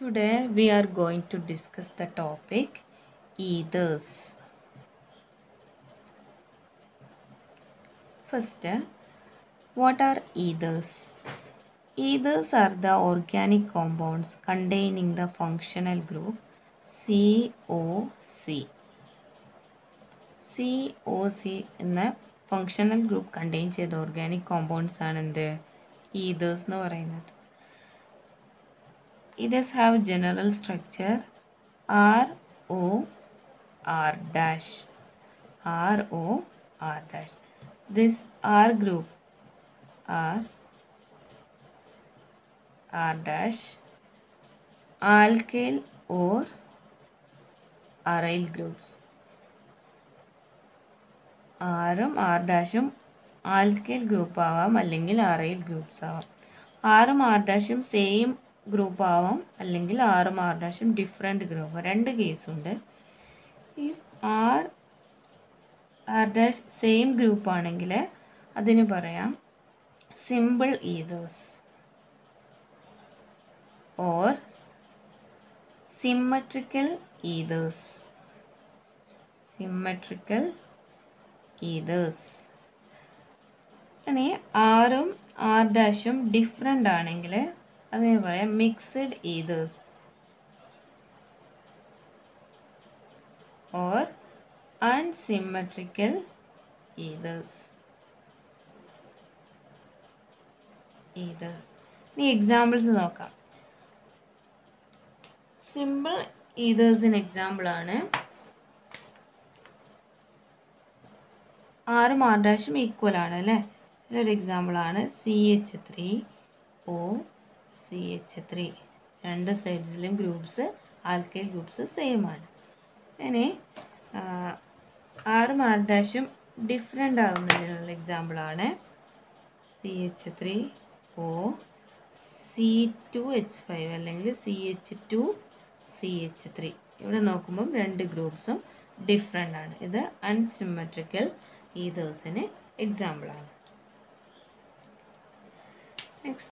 Today we are going to discuss the topic ethers. First, what are ethers? Ethers are the organic compounds containing the functional group COC. C O C എന്ന functional group contain ചെയ്ത organic compounds ആണ് എന്ത് ethers എന്ന് പറയുന്നത് ethers have general structure R O R dash R O R dash this R group R R dash alkyl or aryl groups ആറും R ഡാഷും alkyl group ആവാം അല്ലെങ്കിൽ അറയിൽ ഗ്രൂപ്പ്സ് ആവാം ആറും ആർ ഡാഷും സെയിം ഗ്രൂപ്പ് ആവാം അല്ലെങ്കിൽ ആറും ആർ ഡാഷും ഡിഫറെൻറ്റ് ഗ്രൂപ്പ് രണ്ട് കേസുണ്ട് ഈ R R dash same group ആണെങ്കിൽ അതിന് പറയാം simple ethers or symmetrical ethers symmetrical ethers ഇനി ആറും ആർ ഡാഷും ഡിഫറെൻ്റ് ആണെങ്കിൽ അതിന് പറയാം mixed ethers or unsymmetrical ethers ethers ഇനി എക്സാമ്പിൾസ് നോക്കാം സിമ്പിൾ ഈതേഴ്സിന് എക്സാമ്പിളാണ് ആറും ആർ ഡാഷും ഈക്വൽ ആണ് അല്ലേ ഒരു എക്സാമ്പിളാണ് C H three O C H three രണ്ട് സൈഡ്സിലും ഗ്രൂപ്പ്സ് ആൽക്കൈൽ ഗ്രൂപ്പ്സ് സെയിം ആണ് ഇനി ആറും ആർ ഡാഷും ഡിഫറെൻ്റ് ആവുന്നതിനുള്ള എക്സാമ്പിളാണ് C H three O C two H five അല്ലെങ്കിൽ C H two C H three ഇവിടെ നോക്കുമ്പം രണ്ട് ഗ്രൂപ്പ്സും ഡിഫറെൻ്റ് ആണ് ഇത് അൺസിമെട്രിക്കൽ ഈതേഴ്സിന് എക്സാമ്പിളാണ് നെക്സ്റ്റ്